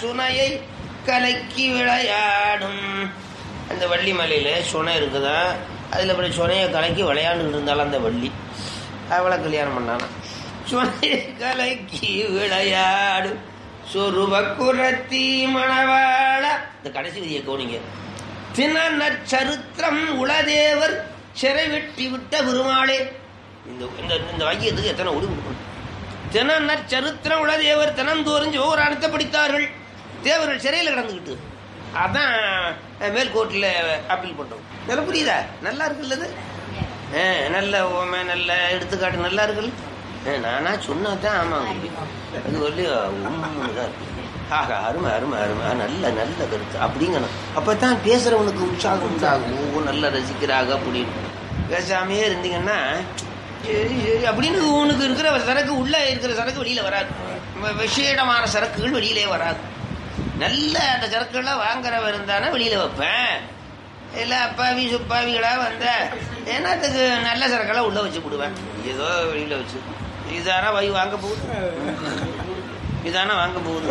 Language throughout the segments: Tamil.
சுனையை கலக்கி விளையாடும் அந்த வள்ளி மலையில சுனை இருக்குதா அதுல இப்படி சுனையை கலக்கி விளையாண்டுட்டு இருந்தாலும் அந்த வள்ளி அவளை கல்யாணம் பண்ணானா சுனையை கலக்கி விளையாடும் சொருவ குரத்தி மணவாள இந்த கடைசி விதியை கவனிங்க தினநற்சரித்திரம் உளதேவர் சிறை வெட்டி விட்ட பெருமாளே இந்த இந்த இந்த வாக்கியத்துக்கு எத்தனை ஒளி கொடுக்கணும் தினநற்சரித்திரம் உளதேவர் தினந்தோறும் சிவபுராணத்தை படித்தார்கள் தேவர்கள் சிறையில் கிடந்துக்கிட்டு அதான் மேல்கோட்டில் அப்பீல் பண்றோம் நல்லா புரியுதா நல்லா இருக்குல்ல இது? ஆ, நல்ல ஓமை நல்ல எடுத்துக்காட்டு நல்லா இருக்குல்ல ஆ, நானா சொன்னா தான் ஆமாங்க அது சொல்லி உண்மைதான் இருக்கு ஆகா அருமை அருமை அருமை ஆ, நல்ல நல்ல கருத்து அப்படிங்கணும் அப்பதான் பேசுறவனுக்கு உற்சாகம் உண்டாகும் ஓ நல்ல ரசிக்கிறாங்க அப்படின்னு பேசாமையே இருந்தீங்கன்னா சரி சரி அப்படின்னு உனக்கு இருக்கிற சரக்கு உள்ள இருக்கிற சரக்கு வெளியில வராது வ- விசேடமான சரக்குகள் வெளியிலே வராது நல்ல அந்த சரக்குகளை வாங்குறவ இருந்தானா வெளியில வைப்பேன் இல்ல அப்பாவி சுப்பாவிகளா வந்த என்னத்துக்கு நல்ல சரக்கெல்லாம் உள்ள வச்சு விடுவேன் ஏதோ வெளியில வச்சு இதானா வை வாங்க போகுது இதானா வாங்க போகுது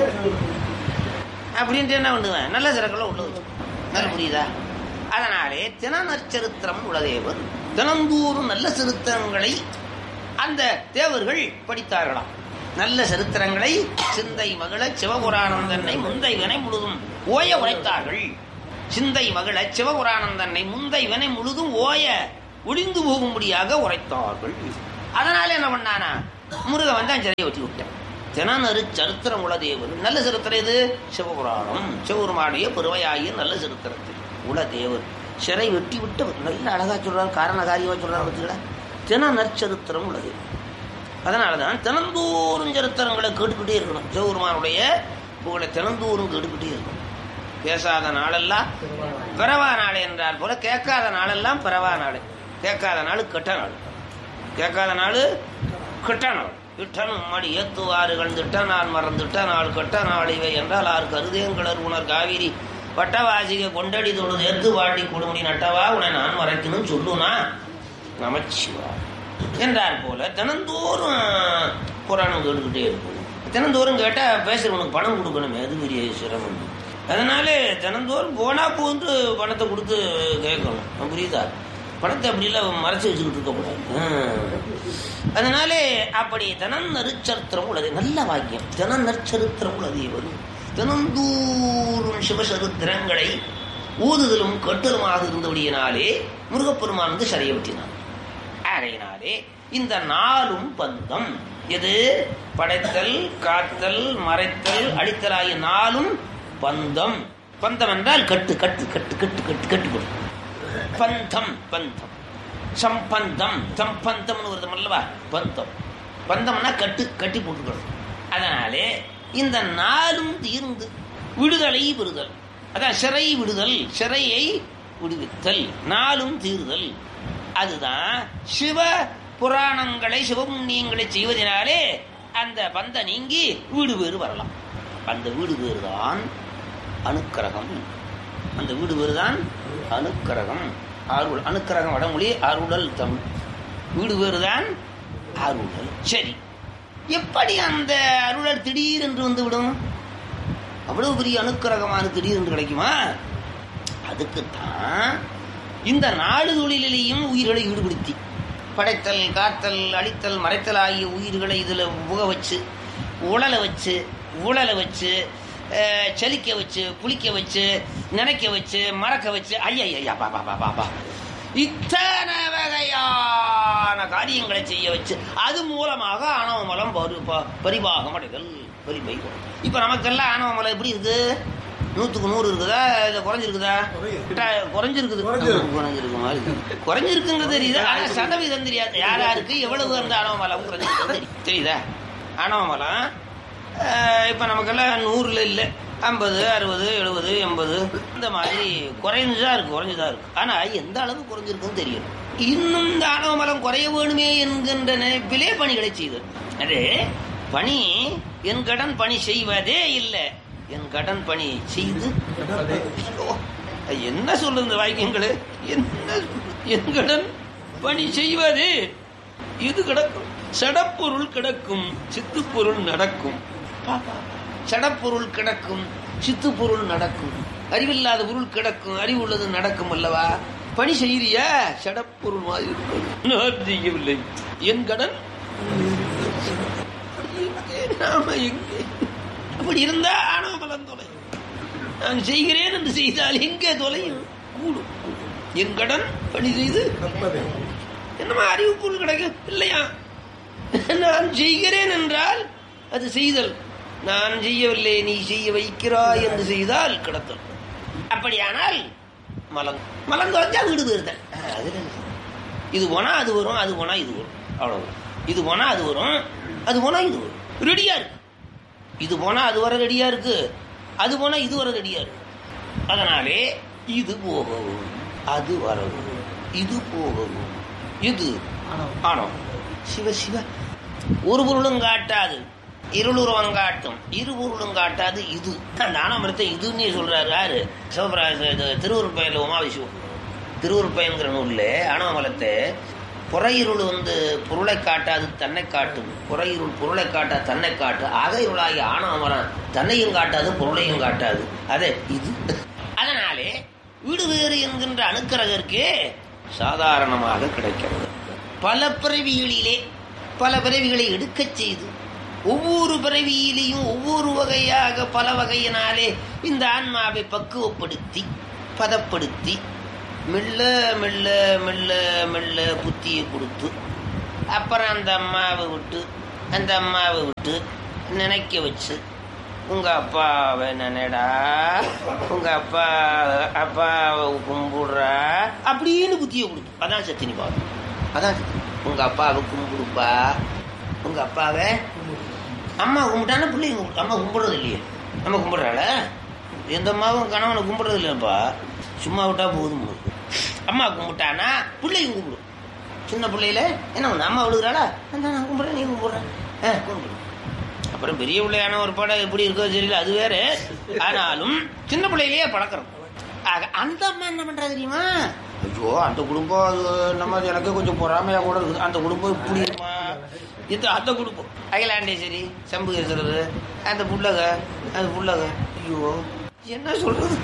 அப்படின்ட்டு என்ன பண்ணுவேன் நல்ல சரக்கெல்லாம் உள்ள வச்சு நல்ல புரியுதா அதனாலே தின நற்சரித்திரம் உலதேவர் தினந்தோறும் நல்ல சரித்திரங்களை அந்த தேவர்கள் படித்தார்களாம் நல்ல சரித்திரங்களை சிந்தை மகள சிவபுராணம் தன்னை முந்தை வினை முழுதும் ஓய உரைத்தார்கள் சிந்தை மகள சிவபுராணம் தன்னை முந்தை வினை முழுதும் ஓய ஒளிந்து போகும்படியாக உரைத்தார்கள் அதனால என்ன பண்ணானா முருகன் வந்து அந்த சிறையை வெட்டி விட்டேன் தினநறு சரித்திரம் உளதேவர் நல்ல சரித்திரம் இது சிவபுராணம் சிவபெருமானுடைய பெருமையாகிய நல்ல சரித்திரத்தில் உளதேவர் சிறை வெட்டி விட்டவர் நல்ல அழகா சொல்றாரு காரண காரியமா சொல்றாரு பார்த்தீங்களா தின நற்சரித்திரம் உள்ளது அதனாலதான் தினந்தோறும் சரித்திரங்களை கேட்டுக்கிட்டே இருக்கணும் சிவபெருமானுடைய புகழை தினந்தோறும் கேட்டுக்கிட்டே இருக்கணும் பேசாத நாளெல்லாம் பிறவா நாள் என்றால் போல கேட்காத நாளெல்லாம் பிறவா நாள் கேட்காத நாள் கெட்ட நாள் கேட்காத நாள் கெட்ட நாள் இட்டனும் மடி ஏத்துவாறுகள் திட்ட நான் மறந்துட்ட நாள் கெட்ட நாள் இவை என்றால் ஆறு கருதேங்களர் உணர் காவிரி வட்டவாசிக கொண்டடி தொழுது ஏத்து வாட்டி கொடுமுடி நட்டவா உன்னை நான் மறைக்கணும் சொல்லுனா நமச்சிவா என்றார் போல தினந்தோறும் புராணம் கேட்டுக்கிட்டே இருக்கும் தினந்தோறும் கேட்டா பேசுறவனுக்கு பணம் கொடுக்கணுமே அது பெரிய சிரமம் அதனால தினந்தோறும் போனா போன்று பணத்தை கொடுத்து கேட்கணும் உனக்கு புரியுதா பணத்தை அப்படிலாம் மறைச்சு வச்சுக்கிட்டு இருக்கக்கூடாது ஆ. அதனாலே அப்படி தினம் நற்சரித்திரம் உள்ளது நல்ல வாக்கியம் தினம் நற்சரித்திரம் உள்ளது இவர் தினந்தூரும் சிவசரித்திரங்களை ஊதுதலும் கட்டுதலுமாக இருந்தபடியினாலே முருகப்பெருமான் வந்து சரியவற்றினான் ஆகையினாலே இந்த நாளும் பந்தம் எது படைத்தல் காத்தல் மறைத்தல் அழித்தல் ஆகிய நாளும் பந்தம் பந்தம் என்றால் கட்டு கட்டு கட்டு கட்டு கட்டு கட்டுப்படும் பந்தம் பந்தம் சம்பந்தம் சம்பந்தம்னு வருது அல்லவா பந்தம் பந்தம்னா கட்டு கட்டி போட்டுக்கணும் அதனாலே இந்த நாளும் தீர்ந்து விடுதலை பெறுதல் அதான் சிறை விடுதல் சிறையை விடுவித்தல் நாளும் தீர்தல் அதுதான் சிவ புராணங்களை சிவபுண்ணியங்களை செய்வதனாலே அந்த பந்த நீங்கி வீடு பேறு வரலாம் அந்த வீடு பேறு தான் அனுக்கிரகம் அந்த வீடு பேறு தான் அனுக்கிரகம் அருள் அனுக்கிரகம் வடமொழி அருளல் தமிழ் வீடு பேறு தான் அருளல் சரி எப்படி அந்த அருளல் திடீரென்று வந்து விடும் அவ்வளவு பெரிய அனுக்கிரகமான திடீரென்று கிடைக்குமா அதுக்குத்தான் இந்த நாடு தொழிலையும் உயிர்களை ஈடுபடுத்தி படைத்தல் காத்தல் அழித்தல் மறைத்தல் ஆகிய உயிர்களை இதில் புக வச்சு உழலை வச்சு ஊழலை வச்சு அஹ், செலிக்க வச்சு புளிக்க வச்சு நினைக்க வச்சு மறக்க வச்சு ஐயா ஐயா பாபா பாபா பா இத்தனை வகையான காரியங்களை செய்ய வச்சு அது மூலமாக ஆணவ மலம் பரி ப- பரிபாகம் அடைதல் பரிபை இப்ப நமக்கெல்லாம் ஆணவ மலம் எப்படி இருக்கு நூத்துக்கு நூறு இருக்குதா இது குறைஞ்சிருக்குதா கிட்டா- குறைஞ்சிருக்குது குறைஞ்சிருக்கு. குறைஞ்சிருக்கு மாதிரி இருக்கு. குறைஞ்சிருக்குங்கிறது தெரியுது ஆனா சதவீதம் தெரியாது யார் யாருக்கு எவ்வளவு அந்த ஆணவ மலம் குறைஞ்சிருக்கு தெரியும். தெரியுதா ஆணவ மலம் அஹ், இப்ப நமக்கெல்லாம் நூறுல இல்ல ஐம்பது அறுபது எழுபது எண்பது இந்த மாதிரி குறைஞ்சுதான் இருக்கு குறைஞ்சுதான் இருக்கு ஆனா எந்த அளவு குறைஞ்சிருக்குன்னு தெரியும் இன்னும் இந்த ஆணவ மலம் குறைய வேணுமே என்கின்ற நினைப்பிலே பணிகளை செய்தது அது பணி என் கடன் பணி செய்வதே இல்லை என் கடன் பணி செய்து ஐயோ, என்ன சொல்லுது இந்த வாக்கியங்களு என்ன என் கடன் பணி செய்வது இது கிடக்கும் சடப்பொருள் கிடக்கும் சித்துப்பொருள் நடக்கும் பா, பா, பா. சடப்பொருள் கிடக்கும் சித்து பொருள் நடக்கும் அறிவில்லாத பொருள் கிடக்கும் அறிவு உள்ளது நடக்கும் அல்லவா பணி செய்யறியா சடப்பொருள் மாதிரி இருக்கும் நான் செய்யவில்லை என் கடன் எங்கே? நாம எங்கே அப்படி இருந்தா ஆணவமலம் தொலை நான் செய்கிறேன் என்று செய்தால் எங்கே தொலையும் கூடும் என் கடன் பணி செய்து என்னமா அறிவு பொருள் கிடைக்கும் இல்லையா நான் செய்கிறேன் என்றால் அது செய்தல் நான் செய்யவில்லை நீ செய்ய வைக்கிறாய் என்று செய்தால் கிடத்தல் அப்படியானால் மலம் மலம் தொலைஞ்சா வீடு போயிருந்தேன் அதுல என்ன? இது போனா அது வரும் அது போனா இது வரும் அவ்வளவுதான் இது போனா அது வரும் அது போனா இது வரும் ரெடியா இருக்கு இது போனா அது வர ரெடியா இருக்கு அது போனா இது வர ரெடியா இருக்கு அதனாலே இது போகவும் அது வரவும் இது போகவும் இது ஆணவம் சிவ சிவ ஒரு பொருளும் காட்டாது இருளுருவம் காட்டும் இரு பொருளும் காட்டாது இது அந்த ஆணவமரத்தை இதுன்னு சொல்றாரு யாரு சிவபிராஜ திருவூர் பயில உமாவிசுவம் திருவூர் பயன்கிற நூலில் ஆணவமலத்தை புறையிருள் வந்து பொருளை காட்டாது தன்னை காட்டும் புறையிருள் பொருளை காட்டா தன்னை காட்டு அக இருளாகி ஆணவமரம் தன்னையும் காட்டாது பொருளையும் காட்டாது அதே இது அதனாலே வீடு வேறு என்கின்ற அணுக்கரகருக்கு சாதாரணமாக கிடைக்கிறது பல பிறவிகளிலே பல பிறவிகளை எடுக்கச் செய்து ஒவ்வொரு பிறவியிலையும் ஒவ்வொரு வகையாக பல வகையினாலே இந்த ஆன்மாவை பக்குவப்படுத்தி பதப்படுத்தி மெல்ல மெல்ல மெல்ல மெல்ல புத்தியை கொடுத்து அப்புறம் அந்த அம்மாவை விட்டு அந்த அம்மாவை விட்டு நினைக்க வச்சு உங்க அப்பாவை நினைடா உங்க அப்பா அப்பாவை கும்பிடுறா அப்படின்னு புத்தியை கொடுத்து அதான் சத்தினி பாவம் அதான் சத்தினி. உங்க அப்பாவை கும்பிடுப்பா உங்க அப்பாவை அம்மா கும்பிட்டானா பிள்ளைங்க கும்பிடு அம்மா கும்பிடுறது இல்லையே அம்மா கும்பிடுறாள எந்த அம்மாவும் கணவனை கும்பிடுறது இல்லைப்பா சும்மா விட்டா போதும் உனக்கு. அம்மா கும்பிட்டானா பிள்ளையும் கும்பிடும் சின்ன பிள்ளையில என்ன பண்ண அம்மா விழுகிறாளா அந்த நான் கும்பிட்றேன் நீ கும்பிட்றேன் ஆ கும்பிடு அப்புறம் பெரிய பிள்ளையான ஒரு படம் எப்படி இருக்கோ தெரியல அது வேற ஆனாலும் சின்ன பிள்ளையிலேயே பழக்கிறோம் ஆக அந்த அம்மா என்ன பண்றா தெரியுமா ஐயோ அந்த குடும்பம் அது நம்ம எனக்கு கொஞ்சம் பொறாமையா கூட இருக்குது அந்த குடும்பம் இப்படி இருக்குமா இது அந்த குடும்பம் அகிலாண்டேஸ்வரி சம்புகேஸ்வரர் அந்த புள்ளக அந்த புள்ளக ஐயோ என்ன சொல்றது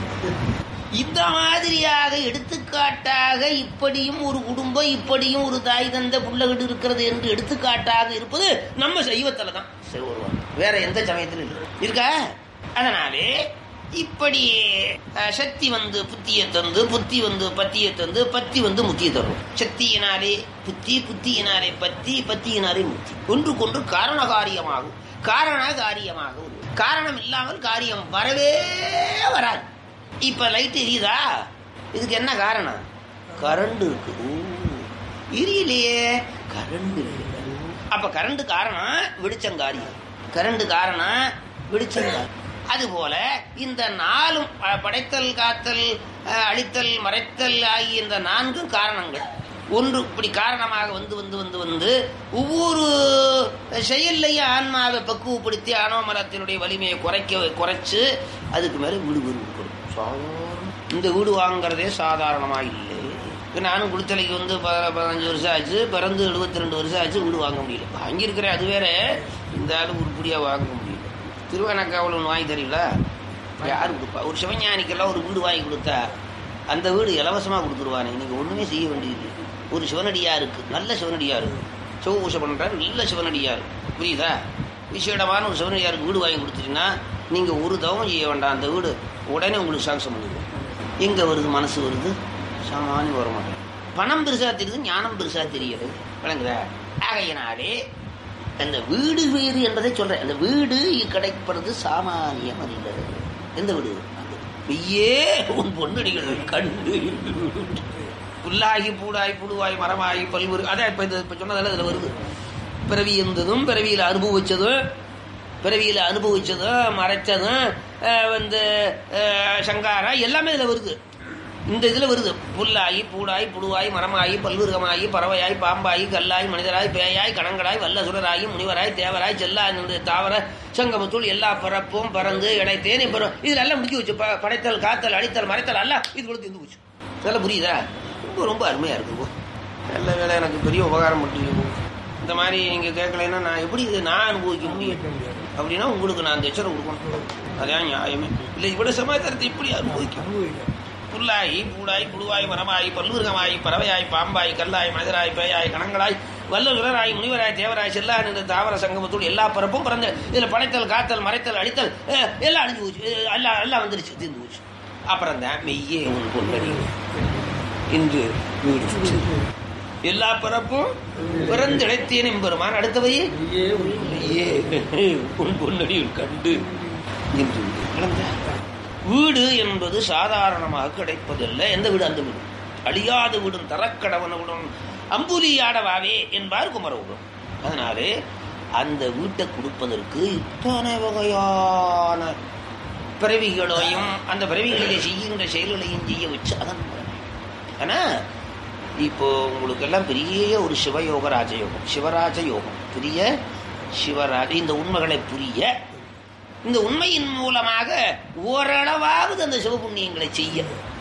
இந்த மாதிரியாக எடுத்துக்காட்டாக இப்படியும் ஒரு குடும்பம் இப்படியும் ஒரு தாய் தந்த புள்ளகிட்டு இருக்கிறது என்று எடுத்துக்காட்டாக இருப்பது நம்ம சைவத்துல தான் சிவருவம் வேற எந்த சமயத்திலும் இல்லை இருக்கா அதனாலே இப்படி அஹ், சக்தி வந்து புத்தியை தந்து புத்தி வந்து பத்தியை தந்து பத்தி வந்து முத்தியை தரும் சக்தியினாலே புத்தி புத்தியினாலே பத்தி பத்தியினாலே முத்தி ஒன்று கொன்று காரண காரியமாகும் காரண காரியமாகும் காரணம் இல்லாமல் காரியம் வரவே வராது இப்ப லைட் எரியுதா இதுக்கு என்ன காரணம் கரண்ட் இருக்கு ஓ, எரியலையே கரண்ட் இல்லை அப்ப கரண்ட் காரணம் வெளிச்சம் காரியம் கரண்ட் காரணம் வெளிச்சம் காரியம் அதுபோல இந்த நாலும் அஹ், படைத்தல் காத்தல் அஹ், அழித்தல் மறைத்தல் ஆகிய இந்த நான்கும் காரணங்கள் ஒன்று இப்படி காரணமாக வந்து வந்து வந்து வந்து ஒவ்வொரு செயல்லையும் ஆன்மாவை பக்குவப்படுத்தி ஆணவமரத்தினுடைய வலிமையை குறைக்க குறைச்சு அதுக்கு மேல வீடு வீடு கொடுக்கணும் சாதாரண இந்த வீடு வாங்குறதே சாதாரணமாக இல்லை இப்ப நானும் குளித்தலைக்கு வந்து ப- பதினஞ்சு வருஷம் ஆச்சு பிறந்து எழுபத்தி ரெண்டு வருஷம் ஆச்சு வீடு வாங்க முடியல வாங்கியிருக்கிறேன் அது வேற இந்த ஆளு உருப்படியாக வாங்க முடியல திருவானக்காவல் ஒன்று வாங்கி தரீங்களா யார் கொடுப்பா ஒரு சிவஞானிக்கெல்லாம் ஒரு வீடு வாங்கி கொடுத்தா அந்த வீடு இலவசமாக கொடுத்துருவானே நீங்கள் ஒன்றுமே செய்ய வேண்டியது ஒரு சிவனடியாருக்கு நல்ல சிவனடியார் சிவபூஷை பண்ணுறாரு நல்ல சிவனடியார் புரியுதா விசேடமான ஒரு சிவனடியாருக்கு வீடு வாங்கி கொடுத்துட்டீங்கன்னா நீங்கள் ஒரு தவம் செய்ய வேண்டாம் அந்த வீடு உடனே உங்களுக்கு சாங்ஷன் பண்ணிடுவோம் எங்கே வருது மனசு வருது சாமானியம் வர மாட்டேன் பணம் பெருசாக தெரியுது ஞானம் பெருசாக தெரியுது விளங்குதா ஆகையினாலே அந்த வீடு வீடு என்பதை சொல்றேன் அந்த வீடு கிடைப்பது சாமானியம் அல்ல எந்த வீடு அந்த மெய்யே உன் பொன்னடிகள் கண்டு புல்லாகி பூடாய் புழுவாய் மரமாகி பல்வேறு அதான் இப்ப இந்த இப்ப சொன்னதால இதுல வருது பிறவி இருந்ததும் பிறவியில அனுபவிச்சதும் பிறவியில அனுபவிச்சதும் மறைச்சதும் அஹ், வந்து அஹ், சங்காரா எல்லாமே இதுல வருது இந்த இதுல வருது புல்லாகி பூடாய் புழுவாய் மரமாகி பல்விருகமாகி பறவையாய் பாம்பாய் கல்லாய் மனிதராய் பேயாய் கணங்கடாய் வல்ல சுடராகி முனிவராய் தேவராய் செல்லா நின்று தாவர சங்கமத்துள் எல்லா பிறப்பும் பறந்து இடைத்தேன் இப்ப இதுல எல்லாம் முடிஞ்சு வச்சு ப- படைத்தல் காத்தல் அடித்தல் மறைத்தல் எல்லாம் இது கூட இருந்து போச்சு நல்லா புரியுதா ரொம்ப ரொம்ப அருமையா இருக்கு போ. நல்ல வேலை எனக்கு பெரிய உபகாரம் பண்ணிட்டீங்க போ. இந்த மாதிரி நீங்க கேட்கலைன்னா நான் எப்படி இது நான் அனுபவிக்க முடியும் அப்படின்னா உங்களுக்கு நான் அந்த எச்சரம் கொடுக்கணும் அதான் நியாயமே இல்லை இவ்வளவு சமாச்சாரத்தை இப்படி அனுபவிக்கும் புல்லாய் பூடாய் புழுவாய் மரமாய் பல்லுருகமாய் பறவையாய் பாம்பாய் கல்லாய் மனிதராய் பேயாய் கணங்களாய் வல்லுலராய் முனிவராய் தேவராய் செல்லா நின்ற தாவர சங்கமத்தோடு எல்லா பிறப்பும் பிறந்த இதுல படைத்தல் காத்தல் மறைத்தல் அழித்தல் அஹ், எல்லாம் அழிஞ்சு போச்சு அஹ், எல்லாம் எல்லாம் வந்துருச்சு தீர்ந்து போச்சு அப்புறம் தான் மெய்யே உன் பொன்னடி இன்று வீடு சுற்று. எல்லா பிறப்பும் பிறந்திழைத்தேன் எம்பெருமான் அடுத்தவையே மெய்யே உன் பொன்னடியில் கண்டு இன்று இழந்தார் வீடு என்பது சாதாரணமாக கிடைப்பதல்ல எந்த வீடு அந்த வீடு அழியாத வீடும் தரக்கடவன வீடும் அம்புலியாடவாவே என்பார் குமரவுடன் அதனாலே அந்த வீட்டை கொடுப்பதற்கு இத்தனை வகையான பிறவிகளையும் அந்த பிறவிகளிலே செய்கின்ற செயல்களையும் செய்ய வச்சு அதன் மூலம். ஆனா இப்போ உங்களுக்கு எல்லாம் பெரிய ஒரு சிவயோக ராஜயோகம் சிவராஜ யோகம் பெரிய சிவராஜ இந்த உண்மைகளை புரிய இந்த உண்மையின் மூலமாக ஓரளவாவது அந்த சிவபுண்ணியங்களை செய்ய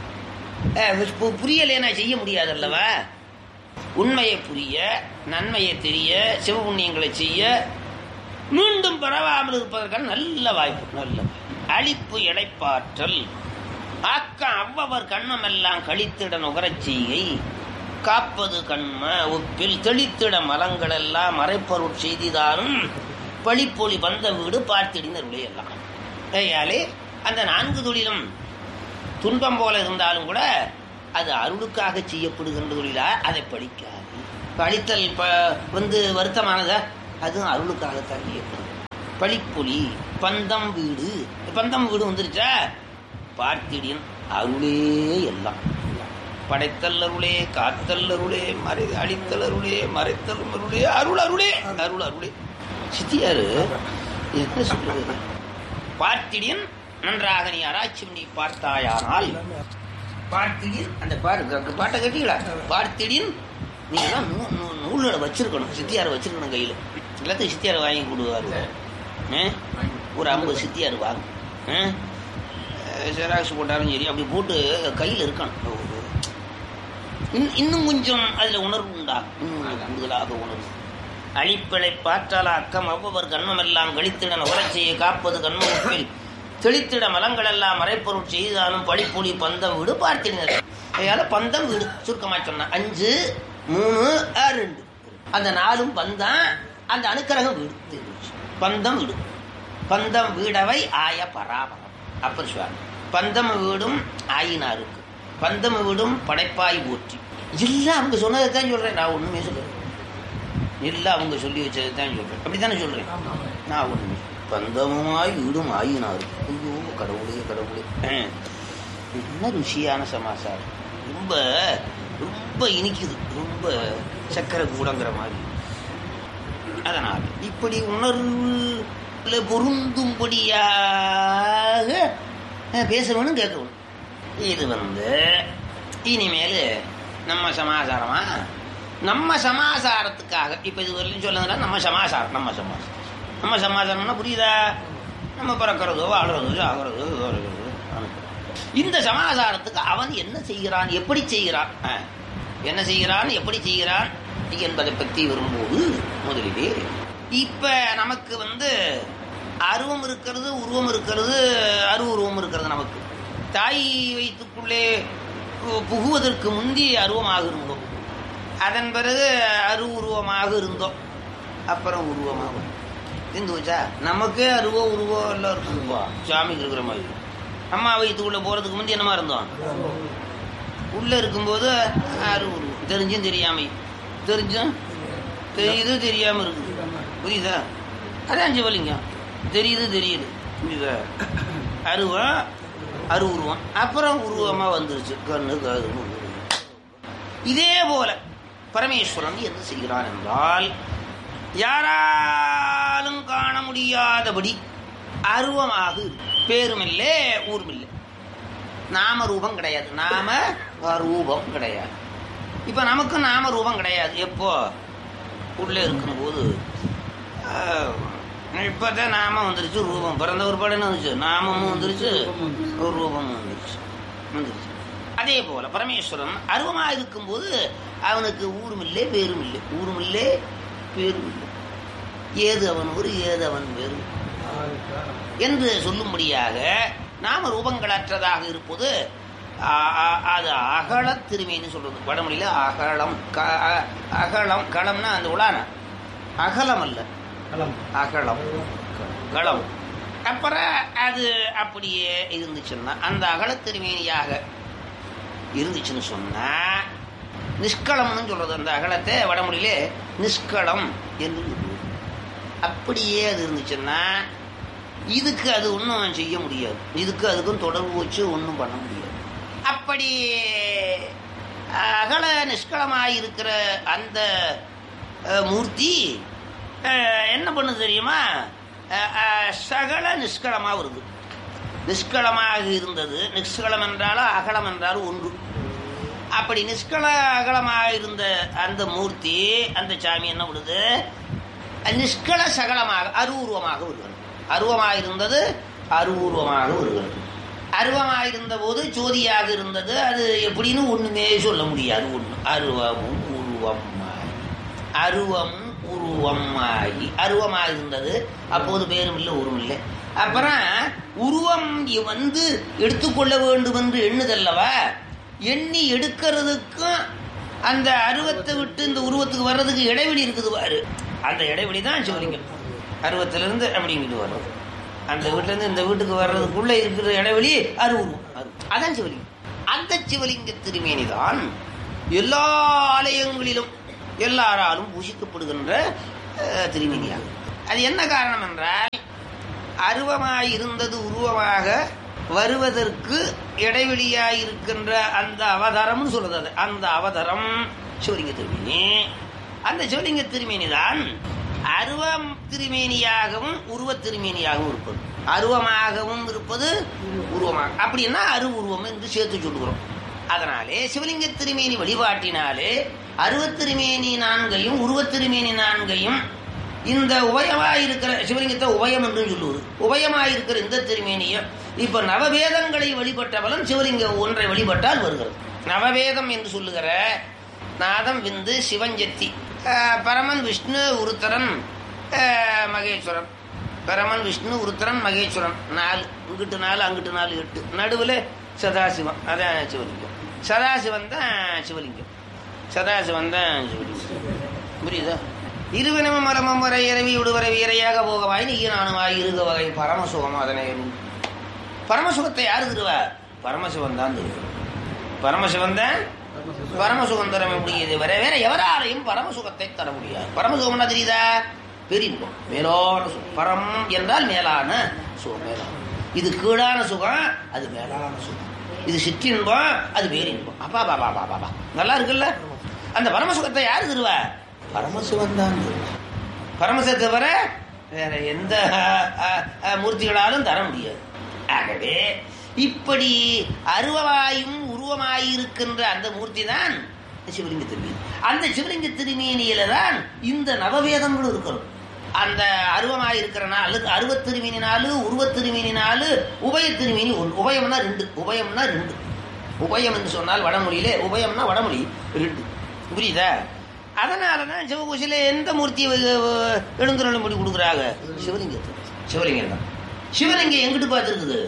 அஹ், பு- புரியலைன்னா செய்ய முடியாதல்லவா உண்மையை புரிய நன்மையை தெரிய சிவபுண்ணியங்களை செய்ய மீண்டும் பரவாமல் இருப்பதற்கான நல்ல வாய்ப்பு நல்ல வாய்ப்பு. அழிப்பு இடைப்பாற்றல் ஆக்கம் அவ்வவர் கண்ணமெல்லாம் கழித்திட நுகரச் செய்கை காப்பது கண்ம ஒப்பில் தெளித்திட மலங்கள் எல்லாம் மறைப்பொருட் செய்திதானும் பழிப்பொலி வந்த வீடு பார்த்திடினருடைய எல்லாம் கையாலே அந்த நான்கு தொழிலும் துன்பம் போல இருந்தாலும் கூட அது அருளுக்காக செய்யப்படுகின்ற தொழிலா அதை படிக்காது பழித்தல் ப வந்து வருத்தமானதா அதுவும் அருளுக்காகத்தான் செய்யப்படுது பழிப்பொலி பந்தம் வீடு பந்தம் வீடு வந்துருச்சா பார்த்திடின் அருளே எல்லாம் படைத்தல் அருளே காத்தல் அருளே மறை அழித்தல் அருளே மறைத்தல் அருளே அருள் அருளே அருள் அருளே சித்தியாரு என்ன சொல்றது பார்த்திடின் நன்றாக நீ ஆராய்ச்சி பண்ணி பார்த்தாயானால் பார்த்திடின் அந்த பாரு அந்த பாட்டை கேட்டீங்களா பார்த்திடின் நீ எல்லாம் நூ- நூ- நூல்களை வச்சிருக்கணும் சித்தியாரை வச்சிருக்கணும் கையில் எல்லாத்தையும் சித்தியாரை வாங்கி கொடுவாரு ஆ? ஒரு ஐம்பது சித்தியார் வாங்க ஜெராக்ஸ் போட்டாலும் சரி அப்படி போட்டு கையில் இருக்கணும் இன்- இன்னும் கொஞ்சம் அதில் உணர்வு உண்டாகும் இன்னும் கொஞ்சம் கூடுதலாக உணர்வு அழிப்பிழை பாற்றால அக்கம் அவ்வவர் கண்மமெல்லாம் கழித்திட நுகரச் செய்ய காப்பது கண்மத்தில் தெளித்திட மலங்களெல்லாம் மறைப்பொருள் செய்தாலும் பழிப்பொலி பந்தம் வீடு பார்த்தினர் அதனால பந்தம் வீடு சுருக்கமா சொன்ன அஞ்சு மூணு ஆறு, ரெண்டு அந்த நாலும் பந்தம் அந்த அணுக்கரகம் வீடு தெரிஞ்சு. பந்தம் வீடு பந்தம் வீடவை ஆய பராபரம் அப்பர் சுவாமி பந்தம் வீடும் ஆயினாருக்கு பந்தம் வீடும் படைப்பாய் போற்றி எல்லாம் அவங்க சொன்னதை தான் சொல்றேன் நான் ஒண்ணுமே சொல்றேன் எல்லாம் அவங்க சொல்லி வச்சதை தான் சொல்றேன் அப்படித்தானே சொல்றேன் நான் ஒண்ணுமே பந்தமுமாய் வீடும் ஆயினாரு ஐயோ கடவுளே கடவுளே அஹ். என்ன ருசியான சமாசாரம் ரொம்ப ரொம்ப இனிக்குது ரொம்ப சக்கரை கூடங்கிற மாதிரி அதனால் இப்படி உணர்வுல பொருந்தும்படியாக அஹ், பேச வேணும் கேட்க வேணும் இது வந்து இனிமேல் நம்ம சமாசாரமா நம்ம சமாசாரத்துக்காக இப்போ இது வரலையும் சொல்லுங்களா நம்ம சமாசாரம் நம்ம சமாசாரம் நம்ம சமாசாரம்னா புரியுதா நம்ம பிறக்கிறதோ வாழ்றதோ சாகிறதோ வருகிறதோ அனுப்புறதோ. இந்த சமாசாரத்துக்கு அவன் என்ன செய்கிறான் எப்படி செய்கிறான் ஆ, என்ன செய்கிறான் எப்படி செய்கிறான் என்பதை பற்றி வரும்போது முதலிலே இப்ப நமக்கு வந்து அருவம் இருக்கிறது உருவம் இருக்கிறது அருவுருவம் இருக்கிறது நமக்கு தாய் வயிற்றுக்குள்ளே பு- புகுவதற்கு முந்தி அருவமாக இருந்தோம் அதன் பிறகு அரு உருவமாக இருந்தோம் அப்புறம் உருவமாகும் இருந்து வச்சா நமக்கே அருவோ உருவம் எல்லாம் இருக்குதுப்பா சாமிக்கு இருக்கிற மாதிரி அம்மா வயிற்றுக்குள்ள போறதுக்கு முந்தி என்னமா இருந்தோம் உள்ள இருக்கும்போது அரு உருவம் தெரிஞ்சும் தெரியாமையும் தெரிஞ்சும் தெரியுது தெரியாம இருக்குது புரியுதா அதான் சிவலிங்கம் தெரியுது தெரியுது புரியுதா அருவம் அரு உருவம் அப்புறம் உருவமா வந்துருச்சு கண்ணு காது மூக்கு. இதே போல பரமேஸ்வரன் என்ன செய்கிறான் என்றால் யாராலும் காண முடியாதபடி அருவமாக இருக்கு. பேருமில்லை ஊருமில்லை நாம ரூபம் கிடையாது நாம ரூபம் கிடையாது இப்ப நமக்கு நாம ரூபம் கிடையாது எப்போ உள்ளே இருக்கும்போது ஆஹ், இப்பதான் நாமம் வந்துருச்சு ரூபம் பிறந்த ஒரு படம் வந்துச்சு நாமமும் வந்துருச்சு ஒரு ரூபமும் வந்துருச்சு வந்துருச்சு அதே போல பரமேஸ்வரன் அருவமா இருக்கும்போது அவனுக்கு ஊரும் இல்லை பேரும் இல்லை ஊரும் இல்லை பேரும் இல்லை ஏது அவன் ஒரு ஏது அவன் வேறு என்று சொல்லும்படியாக நாம ரூபங்களற்றதாக இருப்பது ஆ- ஆ- அது அகல திருமேனி சொல்றது வடமொழியில அகலம் க- அ- அகலம் களம்னா அந்த உலான அகலம் அல்ல அகலம் களம் அப்புறம் அது அப்படியே இருந்துச்சுன்னா அந்த அகல திருமேனியாக இருந்துச்சுன்னு சொன்னா நிஷ்களம்னு சொல்றது அந்த அகலத்தை வடமொழியிலே நிஷ்களம் என்று சொல்லுவது. அப்படியே அது இருந்துச்சுன்னா இதுக்கு அது ஒன்றும் செய்ய முடியாது இதுக்கு அதுக்கும் தொடர்பு வச்சு ஒன்றும் பண்ண முடியாது அப்படி அகல நிஷ்களமாய் இருக்கிற அந்த அஹ், மூர்த்தி அஹ், என்ன பண்ணுது தெரியுமா அஹ், அஹ், சகல நிஷ்களமா வருது நிஷ்களமாக இருந்தது நிஷ்களம் என்றாலும் அகலம் என்றாலும் ஒன்று அப்படி நிஷ்கள அகலமாக இருந்த அந்த மூர்த்தி அந்த சாமி என்ன பண்ணுது நிஷ்கள சகலமாக அருவுருவமாக வருகிறது அருவமாக இருந்தது அருவுருவமாக வருகிறது அருவமாக இருந்த போது ஜோதியாக இருந்தது அது எப்படின்னு ஒண்ணுமே சொல்ல முடியாது ஒண்ணு அருவமும் உருவமாகி அருவமும் உருவமாகி அருவமாக இருந்தது அப்போது பேரும் இல்லை உருவம் இல்லை அப்புறம் உருவம் இ- வந்து எடுத்துக்கொள்ள வேண்டும் என்று எண்ணுதல்லவா எண்ணி எடுக்கிறதுக்கும் அந்த அருவத்தை விட்டு இந்த உருவத்துக்கு வர்றதுக்கு இடைவெளி இருக்குது பாரு அந்த இடைவெளி தான் சிவலிங்கம் அருவத்திலிருந்து அப்படிங்கிட்டு வர்றது அந்த வீட்டுல இருந்து இந்த வீட்டுக்கு வர்றதுக்குள்ள இருக்கிற இடைவெளி அருவுருவம் அரு அதான் சிவலிங்கம் அந்த சிவலிங்க திருமேனி தான் எல்லா ஆலயங்களிலும் எல்லாராலும் பூசிக்கப்படுகின்ற அஹ், திருமேனியாகும் அது என்ன காரணம் என்றால் அருவமாய் இருந்தது உருவமாக வருவதற்கு இடைவெளியாய் இருக்கின்ற அந்த அவதாரம்னு சொல்றது அது அந்த அவதாரம் சிவலிங்க திருமேனி அந்த சிவலிங்க திருமேனி தான் அருவம் திருமேனியாகவும் உருவத் திருமேனியாகவும் இருப்பது அருவமாகவும் இருப்பது உருவமாக அப்படின்னா அரு உருவம் என்று சேர்த்து சொல்லுகிறோம் அதனாலே சிவலிங்க திருமேனி வழிபாட்டினாலே அருவத் திருமேனி நான்கையும் உருவத் திருமேனி நான்கையும் இந்த உபயமாயிருக்கிற சிவலிங்கத்தை உபயம் என்று சொல்லுவது உபயமாயிருக்கிற இந்த திருமேனியம் இப்ப நவவேதங்களை வழிபட்ட பலன் சிவலிங்க ஒன்றை வழிபட்டால் வருகிறது நவவேதம் என்று சொல்லுகிற நாதம் விந்து சிவஞ்சத்தி அஹ், பரமன் விஷ்ணு உருத்தரன் அஹ், மகேஸ்வரன் பரமன் விஷ்ணு உருத்தரன் மகேஸ்வரன் நாலு இங்கிட்டு நாலு அங்கிட்டு நாலு எட்டு நடுவில் சதாசிவம் அதான் சிவலிங்கம் சதாசிவன் தான் சிவலிங்கம் சதாசிவன் தான் சிவலிங்கம் புரியுதா இருவினமும் மரமும் வரை இரவி விடுவரை வீரையாக போகவாய் நீ நானுமாய் இருக வகை பரமசுகம் அதனை பரமசுகத்தை யாரு தருவா பரமசிவன் தான் தருவார் பரமசிவன் தான் பரமசுகம் தர முடியுது வேற வேற எவராலையும் பரமசுகத்தை தர முடியாது பரமசுகம் என்ன தெரியுதா பெரின்பம் மேலான சுகம் பரம் என்றால் மேலான சுகம் மேலான இது கீழான சுகம் அது மேலான சுகம் இது சிற்றின்பம் அது பேரின்பம் அப்பா பாபா பாபா பாபா நல்லா இருக்குல்ல அந்த பரமசுகத்தை யாரு தருவா பரமசிவன் தான் தருவா பரமசிவத்தை தவிர வேற எந்த அஹ், அஹ், அஹ், மூர்த்திகளாலும் தர முடியாது ஆகவே இப்படி அருவமாயும் உருவமாயிருக்கின்ற அந்த மூர்த்தி தான் சிவலிங்க திருமேனி அந்த சிவலிங்க திருமேனியில தான் இந்த நவவேதங்களும் இருக்கிறோம் அந்த அருவமாயிருக்கிற நாள் அல்லது அருவத் திருமேனி நாலு உருவத் திருமேனி நாலு உபய திருமேனி ஒன்று உபயம்னா ரெண்டு உபயம்னா ரெண்டு உபயம் என்று சொன்னால் வடமொழியிலே உபயம்னா வடமொழி ரெண்டு புரியுதா அதனால தான் சிவகோசில எந்த மூர்த்தியை எழுந்துருளும்படி கொடுக்குறாங்க சிவலிங்கத்தை சிவலிங்கம் தான் சிவலிங்கம் எங்கிட்டு பார்த்துருக்குது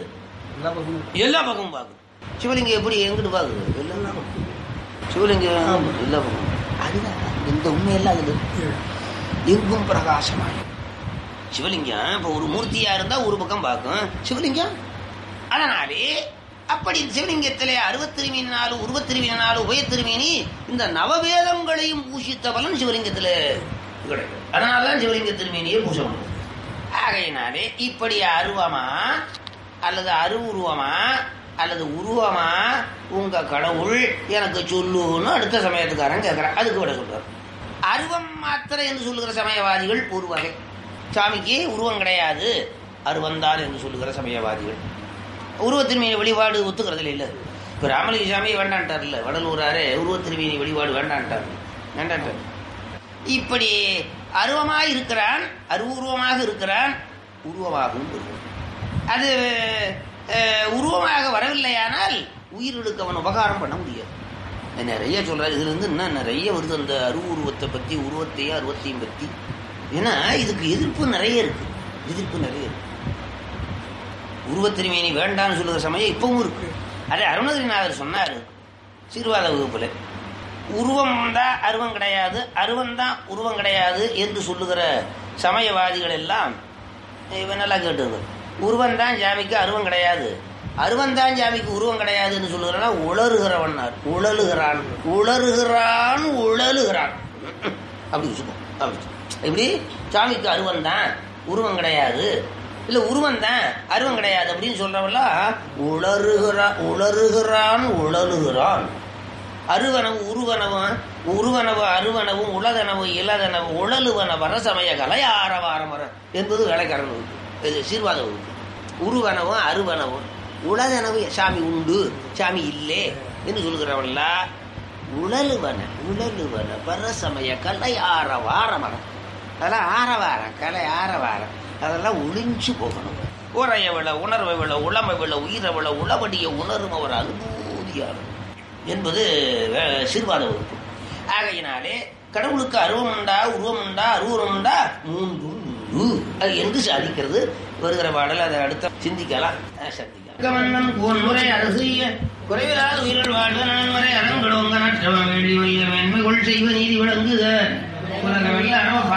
எல்லா பக்கமும் பார்க்குது சிவலிங்கம் எப்படி எங்கிட்டு பார்க்குது எல்லா பக்கம் சிவலிங்கம் எல்லா பக்கம் அதுதான் இந்த உண்மையெல்லாம் அதுல இருக்கு. எங்கும் பிரகாசமாய் சிவலிங்கம் இப்போ ஒரு மூர்த்தியா இருந்தா ஒரு பக்கம் பார்க்கும் சிவலிங்கம் அதனாலே அப்படி சிவலிங்கத்திலே அறுபத்திருமீனி நாலு உருவத்திருமீனி நாலு உபயத்திருமீனி இந்த நவவேதங்களையும் பூஷித்த பலன் சிவலிங்கத்துல கிடைக்கும் அதனாலதான் சிவலிங்க திருமேனியை பூச முடியும் ஆகையினாலே இப்படி அருவமா அல்லது அருவுருவமா அல்லது உருவமா உங்க கடவுள் எனக்கு சொல்லுன்னு அடுத்த சமயத்துக்காரன் கேட்கிறான் அதுக்கு விட சொல்றார் அருவம் மாத்திரை என்று சொல்லுகிற சமயவாதிகள் ஒரு வகை சாமிக்கு உருவம் கிடையாது அருவந்தான் என்று சொல்லுகிற சமயவாதிகள் உருவத்திருமீனி வழிபாடு ஒத்துக்கிறது இல்லை இப்போ ராமலிங்க சாமி வேண்டான்ட்டார்ல வடலூராரே உருவத்திருமீனி வழிபாடு வேண்டான்ட்டார் வேண்டான்ட்டார் இப்படி அருவமாக இருக்கிறான் அருவுருவமாக இருக்கிறான் உருவமாகவும் இருக்கிறான் அது அஹ், உருவமாக வரவில்லையானால் உயிர்களுக்கு அவன் உபகாரம் பண்ண முடியாது நிறைய சொல்றாரு இதுல இருந்து இன்னும் நிறைய வருது அந்த அருவுருவத்தை பத்தி உருவத்தையும் அருவத்தையும் பத்தி ஏன்னா இதுக்கு எதிர்ப்பு நிறைய இருக்கு எதிர்ப்பு நிறைய இருக்கு உருவத்திருமேனி வேண்டாம்னு சொல்லுகிற சமயம் இப்பவும் இருக்கு அதே அருணகிரிநாதர் சொன்னார் சீர்வாத வகுப்புல உருவம் தான் அருவம் கிடையாது அருவம் தான் உருவம் கிடையாது என்று சொல்லுகிற சமயவாதிகள் எல்லாம் இவன் நல்லா கேட்டுங்க உருவம் தான் ஜாமிக்கு அருவம் கிடையாது அருவம் தான் ஜாமிக்கு உருவம் கிடையாதுன்னு சொல்லுகிறானா உளறுகிறவன்னார் உழலுகிறான் உளறுகிறான் உழலுகிறான் அப்படி வச்சுக்கோ அப்படி இப்படி சாமிக்கு அருவம் தான் உருவம் கிடையாது இல்ல உருவம் தான் அருவம் கிடையாது அப்படின்னு சொல்றவெல்லாம் உளறுகிறான் உளறுகிறான் உழலுகிறான் அருவனவு உருவனவும் உருவனவு அருவனவும் உலகனவு இலகனவு உழலுவன வரசமய கலை ஆரவாரமர என்பது வேலைக்காரன் வகுப்பு இது சீர்வாத வகுப்பு உருவனவும் அருவனவும் உலகனவு சாமி உண்டு சாமி இல்லே என்று சொல்கிறவன்ல உழலுவன உழலுவன வரசமய கலை ஆரவாரமரம் அதெல்லாம் ஆரவாரம் கலை ஆரவாரம் அதெல்லாம் ஒளிஞ்சு போகணும் உரைய விழ உணர்வை விழ உளமை விழ உயிரை விழ உளவடிய உணரும் அவர் அனுபூதியாளர் என்பது வே- சீர்வாத வகுப்பு ஆகையினாலே கடவுளுக்கு அருவம் உண்டா உருவம் உண்டா அருவம் உண்டா மூன்று உண்டு அது என்று சாதிக்கிறது வருகிற பாடல் அதை அடுத்த சிந்திக்கலாம் அஹ் சந்திக்கலாம் மன்னன் முறை அரசிய குறைவிலாத உயிரில் வாழ்வு நலன்முறை அறங்களோங்க நற்றவ வேண்டி மைய மேன்மை கொள் செய்வ நீதி விளங்குக உலக வெள்ள அறவ